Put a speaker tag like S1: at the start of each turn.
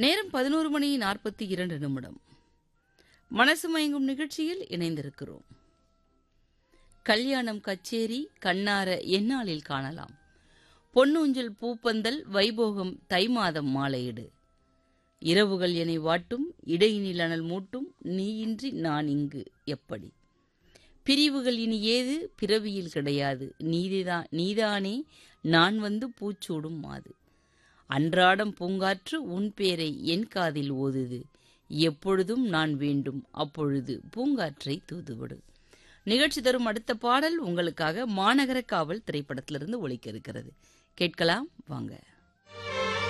S1: நேரம் பதினோரு மணி நாற்பத்தி இரண்டு நிமிடம் மனசு மயங்கும் நிகழ்ச்சியில் இணைந்திருக்கிறோம் கல்யாணம் கச்சேரி கண்ணார எந்நாளில் காணலாம் பொன்னூஞ்சல் பூப்பந்தல் வைபோகம் தை மாதம் மாலையிடு இரவுகள் என்னை வாட்டும் இடையினில் அனல் மூட்டும் நீயின்றி நான் இங்கு எப்படி பிரிவுகள் இனி ஏது பிறவியில் கிடையாது நீதிதான் நீதானே நான் வந்து பூச்சூடும் மாது அன்றாடம் பூங்காற்று உன் பேரை என் காதில் ஓதுது எப்பொழுதும் நான் வேண்டும் அப்பொழுது பூங்காற்றை தூதுவிடு நிகழ்ச்சி தரும் அடுத்த பாடல் உங்களுக்காக மாநகர காவல் திரைப்படத்திலிருந்து ஒலிக்க இருக்கிறது கேட்கலாம் வாங்க